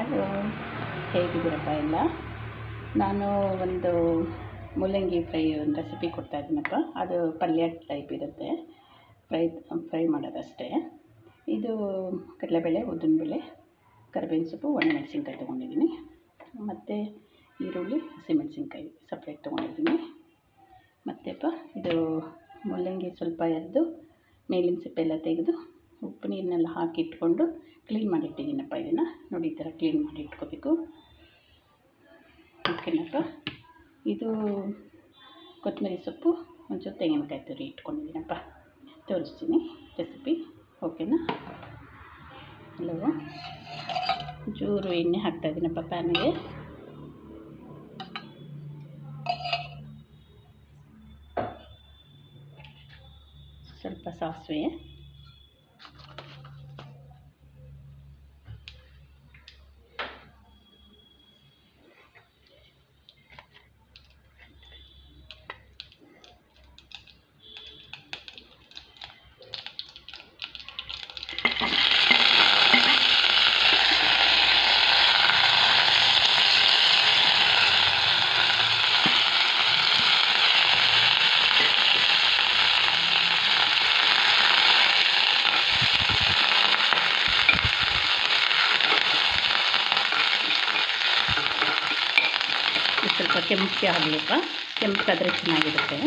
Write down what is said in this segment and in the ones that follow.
ಹೇಗಿದ್ದೀರಪ್ಪ ಎಲ್ಲ ನಾನು ಒಂದು ಮೂಲಂಗಿ ಫ್ರೈ ಒಂದು ರೆಸಿಪಿ ಕೊಡ್ತಾ ಇದ್ದೀನಪ್ಪ ಅದು ಪಲ್ಯ ಟೈಪ್ ಇರುತ್ತೆ ಫ್ರೈ ಫ್ರೈ ಮಾಡೋದಷ್ಟೇ ಇದು ಕಡಲೆಬೇಳೆ ಉದ್ದಿನಬೇಳೆ ಕರಿಬೇವಿನ ಸೊಪ್ಪು ಒಣಮೆಣಸಿನ್ಕಾಯಿ ತೊಗೊಂಡಿದ್ದೀನಿ ಮತ್ತು ಈರುಳ್ಳಿ ಹಸಿಮೆಣಸಿನ್ಕಾಯಿ ಸಪ್ರೇಟ್ ತೊಗೊಂಡಿದ್ದೀನಿ ಮತ್ತಪ್ಪ ಇದು ಮೂಲಂಗಿ ಸ್ವಲ್ಪ ಎರೆದು ಮೇಲಿನ ಸಿಪ್ಪೆ ಎಲ್ಲ ತೆಗೆದು ಉಪ್ಪು ನೀರನ್ನೆಲ್ಲ ಹಾಕಿ ಇಟ್ಕೊಂಡು ಕ್ಲೀನ್ ಮಾಡಿ ಇಟ್ಟಿದ್ದೀನಪ್ಪ ಇದನ್ನು ನೋಡಿ ಈ ಥರ ಕ್ಲೀನ್ ಮಾಡಿ ಇಟ್ಕೋಬೇಕು ಓಕೆನಪ್ಪ ಇದು ಕೊತ್ತಂಬರಿ ಸೊಪ್ಪು ಒಂಚೂರು ತೆಂಗಿನಕಾಯಿ ತುರಿ ಇಟ್ಕೊಂಡಿದ್ದೀನಪ್ಪ ತೋರಿಸ್ತೀನಿ ರೆಸಿಪಿ ಓಕೆನಾ ಹಲೋ ಚೂರು ಎಣ್ಣೆ ಹಾಕ್ತಾಯಿದ್ದೀನಪ್ಪ ಪ್ಯಾನಿಗೆ ಸ್ವಲ್ಪ ಸಾಸಿವೆ ಇದು ಸ್ವಲ್ಪ ಕೆಂಪಗೆ ಆಗಲಿಪ್ಪ ಕೆಂಪಗಾದರೆ ಚೆನ್ನಾಗಿರುತ್ತೆ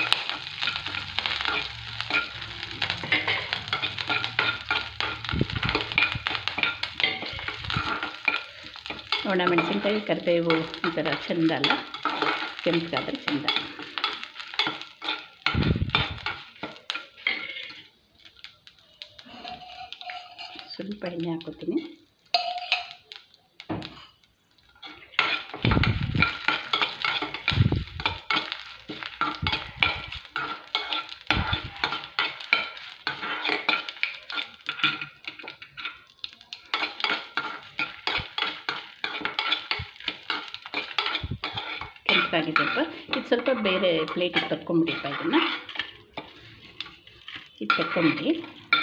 ಒಣ ಮೆಣಸಿನ್ಕಾಯಿ ಕರಿಬೇವು ಒಂಥರ ಚೆಂದ ಅಲ್ಲ ಕೆಂಪಗಾದರೆ ಚೆಂದ ಸ್ವಲ್ಪ ಎಣ್ಣೆ ಹಾಕೋತೀನಿ ಕೆಂಪಾಗಿದೆಯಪ್ಪ ಇದು ಸ್ವಲ್ಪ ಬೇರೆ ಪ್ಲೇಟಿಗೆ ತಕ್ಕೊಂಬಿಡಿಪ್ಪ ಇದನ್ನು ಇದು ತಕ್ಕೊಂಬಿಡಿ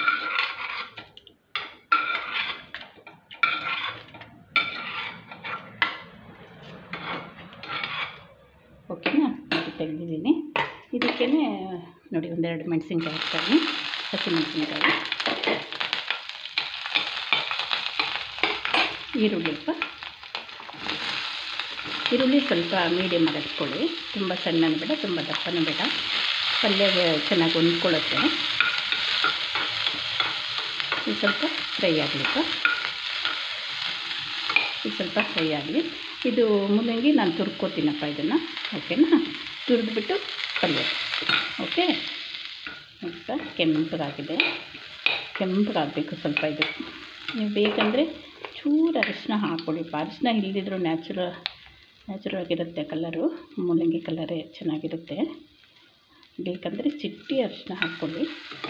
ಓಕೆನಾ ಇದು ತೆಗೆದಿದ್ದೀನಿ ಇದಕ್ಕೇ ನೋಡಿ ಒಂದೆರಡು ಮೆಣಸಿನ್ಕಾಯಿ ಹಾಕ್ತಾಯಿದ್ದೀನಿ ಹಸಿ ಮೆಣಸಿನ್ಕಾಯಿ ಈರುಳ್ಳಿಪ್ಪ ಈರುಳ್ಳಿ ಸ್ವಲ್ಪ ಮೀಡಿಯಮ್ ಆಗಿ ಹಚ್ಕೊಳ್ಳಿ ತುಂಬ ಸಣ್ಣನೂ ಬೇಡ ತುಂಬ ದಪ್ಪನೂ ಬೇಡ ಪಲ್ಯಗೆ ಚೆನ್ನಾಗಿ ಹೊಂದ್ಕೊಳ್ಳುತ್ತೆ ಇದು ಸ್ವಲ್ಪ ಫ್ರೈ ಆಗಲಿಪ್ಪ ಇದು ಸ್ವಲ್ಪ ಫ್ರೈ ಆಗಲಿ ಇದು ಮೂಲಂಗಿ ನಾನು ತುರ್ಕೋತೀನಪ್ಪ ಇದನ್ನು ಓಕೆನಾ ತುರಿದ್ಬಿಟ್ಟು ಪಲ್ಯ ಓಕೆ ಸ್ವಲ್ಪ ಕೆಂಪಗಾಗಿದೆ ಕೆಂಪಗಾಗಬೇಕು ಸ್ವಲ್ಪ ಇದು ನೀವು ಬೇಕಂದರೆ ಚೂರು ಅರಿಶಿನ ಹಾಕ್ಕೊಳ್ಳಿಪ್ಪ ಅರಿಶಿನ ಇಲ್ಲದಿದ್ರೂ ನ್ಯಾಚುರಲ್ ನ್ಯಾಚುರಲ್ ಆಗಿರುತ್ತೆ ಕಲರು ಮೂಲಂಗಿ ಕಲರೇ ಚೆನ್ನಾಗಿರುತ್ತೆ ಬೇಕಂದರೆ ಚಿಟ್ಟಿ ಅರಿಶಿನ ಹಾಕ್ಕೊಳ್ಳಿ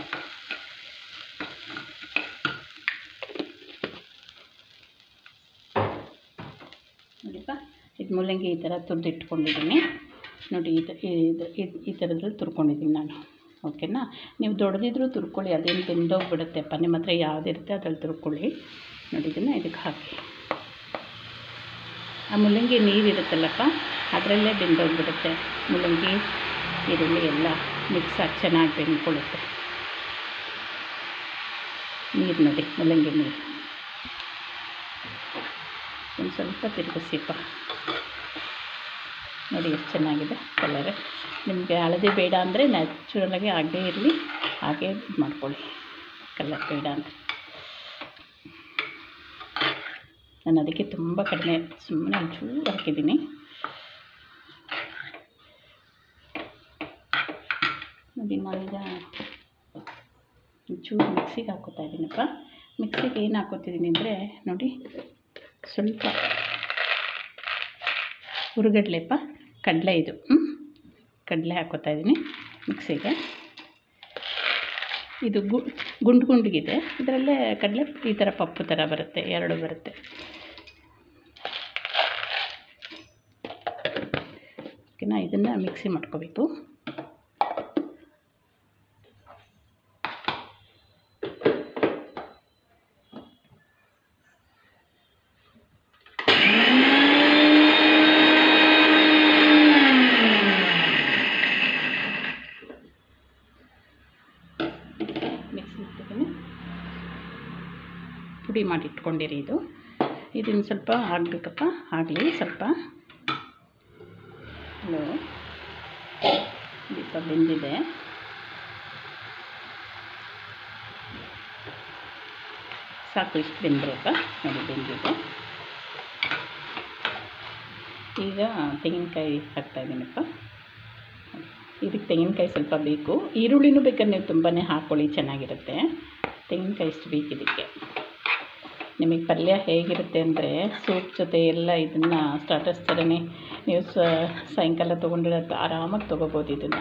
ನೋಡಿಪ್ಪ ಇದು ಮೂಲಂಗಿ ಈ ಥರ ತುರಿದಿಟ್ಕೊಂಡಿದ್ದೀನಿ ನೋಡಿ ಇದು ಇದು ಇದು ಈ ಥರದ್ರಲ್ಲಿ ತುರ್ಕೊಂಡಿದ್ದೀನಿ ನಾನು ಓಕೆನಾ ನೀವು ದೊಡ್ಡದಿದ್ರೂ ತುರ್ಕೊಳ್ಳಿ ಅದೇನು ಬೆಂದೋಗ್ಬಿಡುತ್ತೆಪ್ಪ ನಿಮ್ಮ ಹತ್ರ ಯಾವುದಿರುತ್ತೆ ಅದ್ರಲ್ಲಿ ತುರ್ಕೊಳ್ಳಿ ನೋಡಿ ಇದನ್ನು ಇದಕ್ಕೆ ಹಾಕಿ ಆ ಮೂಲಂಗಿ ನೀರಿರುತ್ತಲ್ಲಪ್ಪ ಅದರಲ್ಲೇ ಬೆಂದೋಗ್ಬಿಡುತ್ತೆ ಮೂಲಂಗಿ ಈರುಳ್ಳಿ ಎಲ್ಲ ಮಿಕ್ಸ್ ಆಗಿ ಚೆನ್ನಾಗಿ ಬೆಂದ್ಕೊಳ್ಳುತ್ತೆ ನೀರು ನೋಡಿ ಮೂಲಂಗಿ ನೀರು ಒಂದು ಸ್ವಲ್ಪ ತಿರುಗಿಸಿಪ್ಪ ನೋಡಿ ಎಷ್ಟು ಚೆನ್ನಾಗಿದೆ ಕಲರ್ ನಿಮಗೆ ಹಳದಿ ಬೇಡ ಅಂದರೆ ನ್ಯಾಚುರಲಾಗಿ ಹಾಗೇ ಇರಲಿ ಹಾಗೇ ಇದು ಮಾಡ್ಕೊಳ್ಳಿ ಕಲರ್ ಬೇಡ ಅಂದರೆ ನಾನು ಅದಕ್ಕೆ ತುಂಬ ಕಡಿಮೆ ಸುಮ್ಮನೆ ಒಂಚೂರು ಹಾಕಿದ್ದೀನಿ ನೋಡಿ ನಾನೀಗ ಒಂಚೂರು ಮಿಕ್ಸಿಗೆ ಹಾಕೋತಾ ಇದ್ದೀನಪ್ಪ ಮಿಕ್ಸಿಗೆ ಏನು ಹಾಕೋತಿದ್ದೀನಿ ಅಂದರೆ ನೋಡಿ ಸ್ವಲ್ಪ ಹುರುಗಡ್ಲೆಪ್ಪ ಕಡಲೆ ಇದು ಕಡಲೆ ಹಾಕೋತಾ ಇದ್ದೀನಿ ಮಿಕ್ಸಿಗೆ ಇದು ಗು ಗುಂಡು ಗುಂಡಿಗಿದೆ ಇದರಲ್ಲೇ ಕಡಲೆ ಈ ಥರ ಪಪ್ಪು ಥರ ಬರುತ್ತೆ ಎರಡು ಬರುತ್ತೆ ಓಕೆನಾ ಇದನ್ನು ಮಿಕ್ಸಿ ಮಾಡ್ಕೋಬೇಕು ಪುಡಿ ಮಾಡಿ ಇಟ್ಕೊಂಡಿರಿ ಇದು ಇದನ್ನು ಸ್ವಲ್ಪ ಆಗಬೇಕಪ್ಪ ಆಗಲಿ ಸ್ವಲ್ಪ ಹಲೋ ದೀಪ ಬೆಂದಿದೆ ಸಾಕು ಇಷ್ಟು ಬೆಂದ್ರಪ್ಪ ನೋಡಿ ಬೆಂದಿದೆ ಈಗ ತೆಂಗಿನಕಾಯಿ ಹಾಕ್ತಾಯಿದ್ದೀನಪ್ಪ ಇದಕ್ಕೆ ತೆಂಗಿನಕಾಯಿ ಸ್ವಲ್ಪ ಬೇಕು ಈರುಳ್ಳಿನೂ ಬೇಕಾದ್ರೆ ನೀವು ತುಂಬಾ ಹಾಕ್ಕೊಳ್ಳಿ ಚೆನ್ನಾಗಿರುತ್ತೆ ತೆಂಗಿನಕಾಯಿ ಇಷ್ಟು ಬೇಕು ಇದಕ್ಕೆ ನಿಮಗೆ ಪಲ್ಯ ಹೇಗಿರುತ್ತೆ ಅಂದರೆ ಸೂಪ್ ಜೊತೆ ಎಲ್ಲ ಇದನ್ನು ಸ್ಟಾರ್ಟರ್ಸ್ ಥರನೇ ನೀವು ಸಾಯಂಕಾಲ ತೊಗೊಂಡಿರೋದು ಆರಾಮಾಗಿ ತೊಗೋಬೋದು ಇದನ್ನು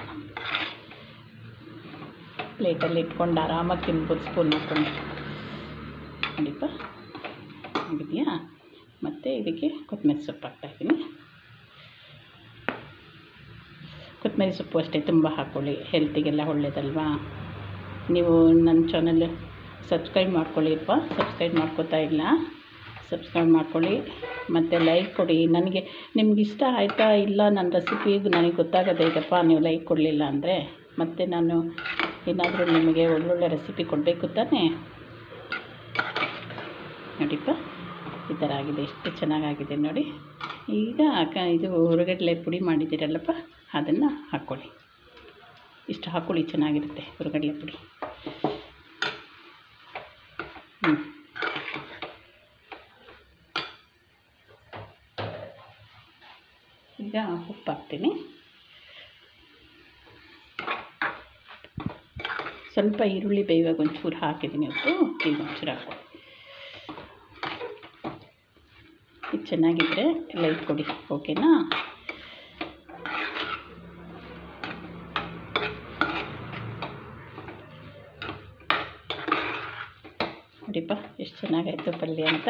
ಪ್ಲೇಟಲ್ಲಿ ಇಟ್ಕೊಂಡು ಆರಾಮಾಗಿ ತಿನ್ಬೋದು ಸ್ಪೂನ್ ಹಾಕ್ಕೊಂಡು ನೋಡಿಪ್ಪ ಆಗಿದೆಯಾ ಮತ್ತು ಇದಕ್ಕೆ ಕೊತ್ತಂಬರಿ ಸೊಪ್ಪು ಹಾಕ್ತಾಯಿದ್ದೀನಿ ಕೊತ್ತಂಬರಿ ಸೊಪ್ಪು ಅಷ್ಟೇ ತುಂಬ ಹಾಕ್ಕೊಳ್ಳಿ ಹೆಲ್ತಿಗೆಲ್ಲ ಒಳ್ಳೇದಲ್ವಾ ನೀವು ನನ್ನ ಚಾನಲ್ ಸಬ್ಸ್ಕ್ರೈಬ್ ಮಾಡ್ಕೊಳ್ಳಿಪ್ಪ ಸಬ್ಸ್ಕ್ರೈಬ್ ಮಾಡ್ಕೋತಾ ಇಲ್ಲ ಸಬ್ಸ್ಕ್ರೈಬ್ ಮಾಡ್ಕೊಳ್ಳಿ ಮತ್ತು ಲೈಕ್ ಕೊಡಿ ನನಗೆ ನಿಮ್ಗೆ ಇಷ್ಟ ಆಯಿತಾ ಇಲ್ಲ ನನ್ನ ರೆಸಿಪಿ ನನಗೆ ಗೊತ್ತಾಗೋದೇ ಇದಪ್ಪ ನೀವು ಲೈಕ್ ಕೊಡಲಿಲ್ಲ ಅಂದರೆ ಮತ್ತು ನಾನು ಏನಾದರೂ ನಿಮಗೆ ಒಳ್ಳೊಳ್ಳೆ ರೆಸಿಪಿ ಕೊಡಬೇಕು ತಾನೇ ನೋಡಿಪ್ಪ ಈ ಥರ ಆಗಿದೆ ಎಷ್ಟು ಚೆನ್ನಾಗಾಗಿದೆ ನೋಡಿ ಈಗ ಕ ಇದು ಹುರಗಡ್ಲೆ ಪುಡಿ ಮಾಡಿದ್ದೀರಲ್ಲಪ್ಪ ಅದನ್ನು ಹಾಕ್ಕೊಳ್ಳಿ ಇಷ್ಟು ಹಾಕ್ಕೊಳ್ಳಿ ಚೆನ್ನಾಗಿರುತ್ತೆ ಹುರಗಡ್ಲೆ ಪುಡಿ ಹ್ಞೂ ಈಗ ಉಪ್ಪು ಹಾಕ್ತೀನಿ ಸ್ವಲ್ಪ ಈರುಳ್ಳಿ ಬೇಯುವಾಗ ಒಂಚೂರು ಹಾಕಿದ್ದೀನಿ ಉಪ್ಪು ಈಗ ಒಂಚೂರು ಹಾಕ್ಕೊಳ್ಳಿ ಇದು ಚೆನ್ನಾಗಿದ್ದರೆ ಲೈಕ್ ಕೊಡಿ ಓಕೆನಾ ನೋಡಿಪ್ಪ ಎಷ್ಟು ಚೆನ್ನಾಗಾಯಿತು ಪಲ್ಯ ಅಂತ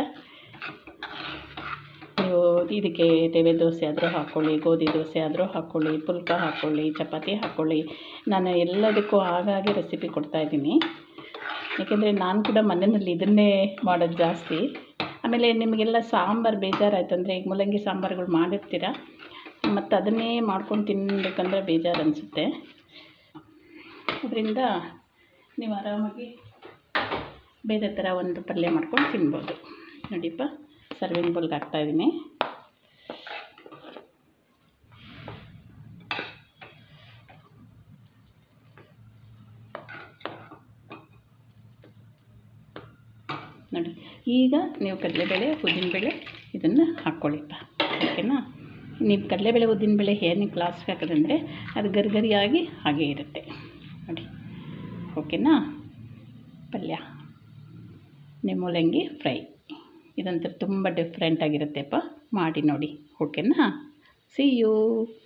ನೀವು ಇದಕ್ಕೆ ರವೆ ದೋಸೆ ಆದರೂ ಹಾಕ್ಕೊಳ್ಳಿ ಗೋಧಿ ದೋಸೆ ಆದರೂ ಹಾಕ್ಕೊಳ್ಳಿ ಪುಲ್ಕ ಹಾಕ್ಕೊಳ್ಳಿ ಚಪಾತಿ ಹಾಕ್ಕೊಳ್ಳಿ ನಾನು ಎಲ್ಲದಕ್ಕೂ ಹಾಗಾಗಿ ರೆಸಿಪಿ ಕೊಡ್ತಾಯಿದ್ದೀನಿ ಯಾಕೆಂದರೆ ನಾನು ಕೂಡ ಮನೆಯಲ್ಲಿ ಇದನ್ನೇ ಮಾಡೋದು ಜಾಸ್ತಿ ಆಮೇಲೆ ನಿಮಗೆಲ್ಲ ಸಾಂಬಾರು ಬೇಜಾರಾಯ್ತಂದರೆ ಈಗ ಮೂಲಂಗಿ ಸಾಂಬಾರುಗಳು ಮಾಡಿರ್ತೀರ ಮತ್ತು ಅದನ್ನೇ ಮಾಡ್ಕೊಂಡು ತಿನ್ನಬೇಕಂದ್ರೆ ಬೇಜಾರು ಅನಿಸುತ್ತೆ ಅದರಿಂದ ನೀವು ಆರಾಮಾಗಿ ಬೇರೆ ಥರ ಒಂದು ಪಲ್ಯ ಮಾಡ್ಕೊಂಡು ತಿನ್ಬೋದು ನೋಡಿಪ್ಪ ಸರ್ವಿಂಗ್ ಬೌಲ್ಗೆ ಹಾಕ್ತಾಯಿದ್ದೀನಿ ನೋಡಿ ಈಗ ನೀವು ಕಡಲೆಬೇಳೆ ಉದ್ದಿನಬೇಳೆ ಇದನ್ನು ಹಾಕ್ಕೊಳ್ಳಿಪ್ಪ ಓಕೆನಾ ನೀವು ಕಡಲೆಬೇಳೆ ಉದ್ದಿನಬೇಳೆ ಏನಕ್ಕೆ ಲಾಸ್ಟ್ಗೆ ಹಾಕೋದಂದರೆ ಅದು ಗರಿಗರಿಯಾಗಿ ಹಾಗೇ ಇರುತ್ತೆ ನೋಡಿ ಓಕೆನಾ ಪಲ್ಯ ಮೂಲಂಗಿ ಫ್ರೈ ಇದಂತೂ ತುಂಬ ಡಿಫ್ರೆಂಟಾಗಿರುತ್ತೆಪ್ಪ ಮಾಡಿ ನೋಡಿ ಓಕೆನಾ ಸಿ ಯು